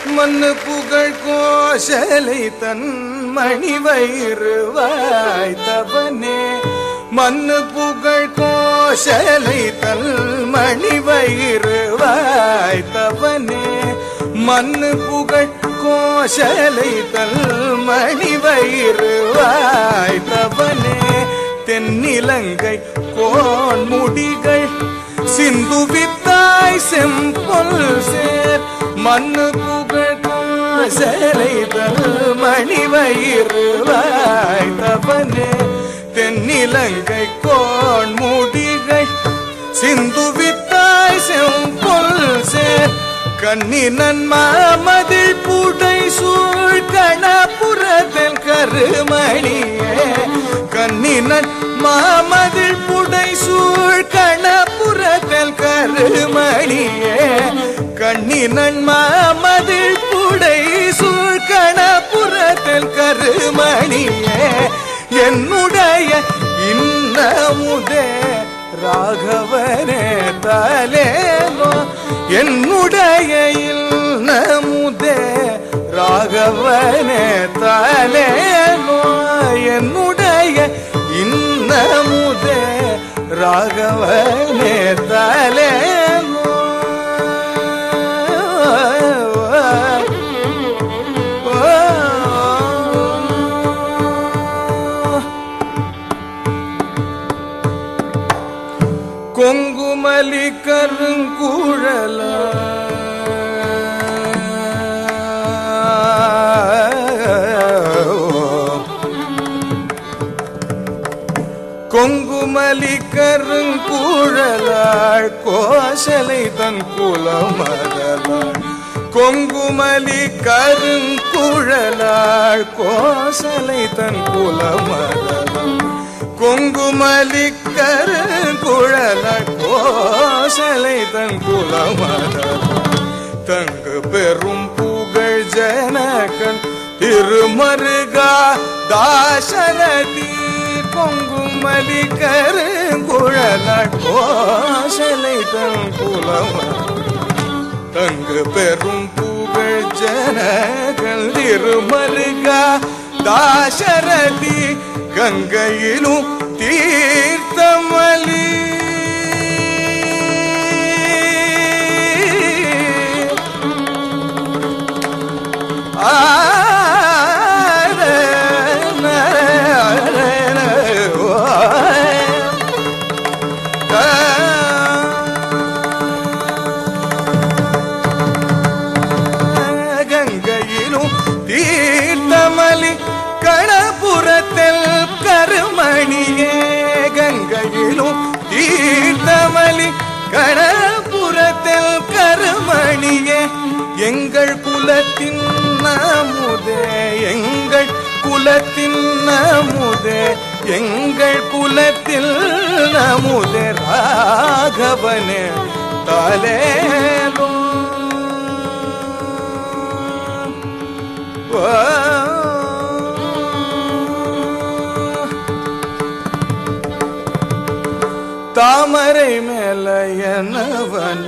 மண்ணு புகழ் கோஷலை தன் மணி வயிறு வாய்த்தவனே மண்ணு புகழ் கோஷலை தன் மணி வயிறு வாய்த்தவனே மண்ணு புகழ் கோஷலை தல் மணி வயிறு வாய்த்தவனே தென்னிலங்கை கோன் முடிகள் சிந்து வித்தாய் செம்பொல் சேர் மண்ணு புகழ் கோசலை தல் மணி வயிறு வாய்த்தவனே தென்னிலங்கை கோன் முடிகள் சிந்து வித்தாய் செம்பொல் சேர் கண்ணினன் மாமதில் பூட்டை சூழ் கணபுரத்தில் கருமணியே கண்ணினன் மாமதில் புடை சூழ் கணபுரத்தில் கருமணியே கண்ணினன் மாமதில் புடை சூழ் கணபுரத்தில் கருமணியே என்னுடைய இன்னமுதே ராகவனே தலேலோ என்னுடைய நமுதே ராகவனே தலேலோ என்னுடைய இன்னமுதே ராகவனே தலேலோ கொங்குமலி கருங்குழல கொங்குமலி கருங்குழலாள் கோசலை தன் குலமதலாள் கொங்குமலி கருங்குழலாள் கோசலை தன் குலமதலாள் கொங்குமலி கருங்குழலாள் கோசலை தன் குலமதலாள் தங்கு பெரும் புகழ் ஜனகன் திருமருகா தாசரதி பொங்குமலி கருங்குழலாள் கோசலை தன் குலமதலாள் தங்கு பெரும் புகழ் ஜனகள் திருமருகா தாசரதி கங்கையிலும் தீர்த்தமலி கங்கையிலும் தீர்த்தமலி கணபுரத்தில் கருமணியே கங்கையிலும் தீர்த்தமலி கணபுரத்தில் கருமணியே எங்கள் குலத்தின் நமுதே எங்கள் குலத்தின் நமுதே எங்கள் குலத்தில் நமுதே ராகவனே தலேலும் தாமரை மேல எனவன்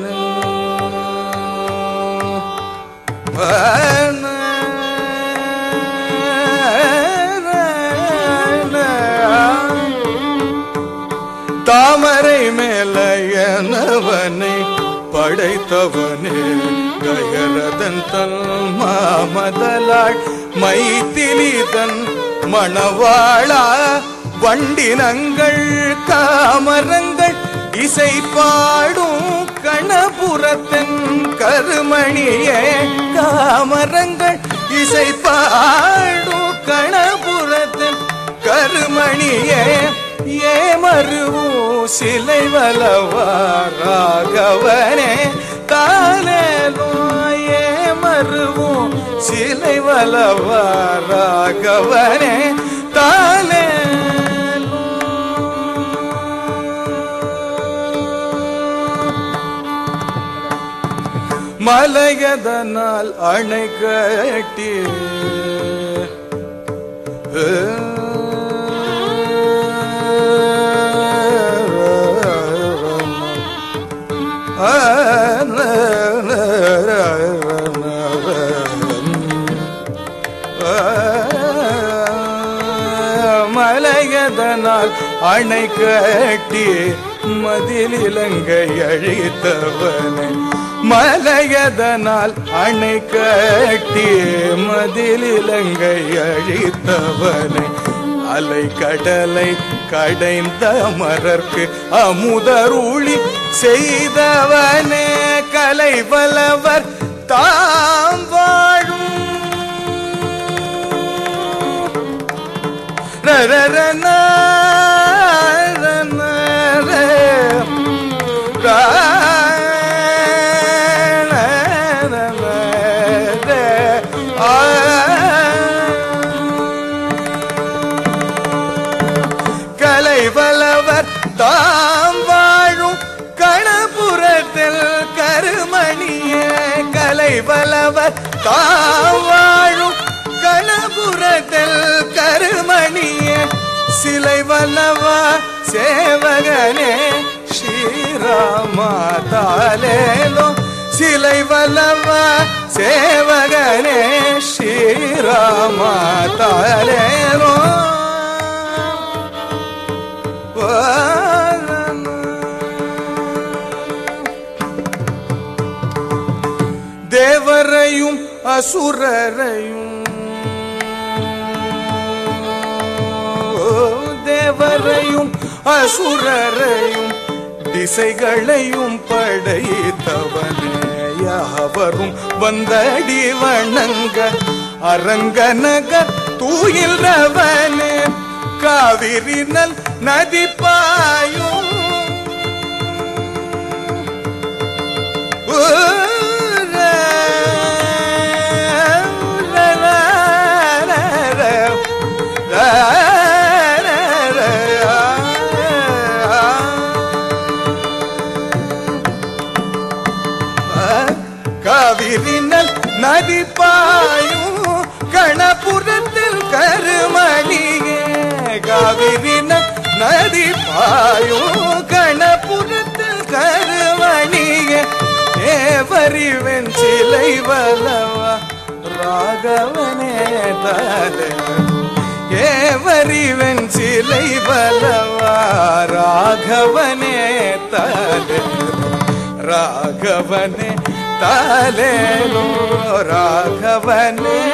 தாமரை மேல எனவனை படைத்தவனே கயரதன் தன் மாமதலாள் மைத்திலிதன் மணவாளா வண்டினங்கள் காமரங்கள் இசை பாடும் கணபுரத்தன் கருமணியே காமரங்கள் இசை பாடும் கணபுரத்தன் கருமணியே ஏமருவோ சிலை வலவா ராகவனே தாலேலோ ஏமருவோ சிலை வலவா ராகவனே தாலேலோ மலையதனால் அணை கட்டி ஆ மலையதனால் அணை கட்டி மதில் இலங்கை அழித்தவனே மலையதனால் அணை கட்டி மதில் இலங்கை அழித்தவனே அலை கடலை கடைந்த மரர்க்கு அமுதருளி செய்தவனே கலை வல்லவர் தாம் வாழும் ரரரன, ரனர, ரனரர, ஆ. கலை வல்லவர் தாம் வாழும் கணபுரத்தில் கருமணிய கலை வல்லவர் தாம் வாழும் கணபுரத்தில் கருமணிய சிலை வல்லவா சேவகனே ஸ்ரீராமா தாலேலோ சிலை வல்லவா சேவகனே ஸ்ரீராமா தாலேலோ தேவரையும் அசுரரையும் தேவரையும் அசுரரையும் திசைகளையும் படைத்தவனே யாவரும் வந்தடி வணங்க அரங்கனக தூயில்றவனே காவிரி நல் நதி பாயும் காவிரினல் நதி பாயும் கணபுரத்தில் கருமணியே காவிரினல் நதி பாயும் கணபுரத்தில் கருமணியே ஏவறிவன் சிலை வலவா ராகவனே தாலே ஏவறிவன் சிலை வலவா ராகவனே தாலே ராகவனே தாலேலோ ராகவனே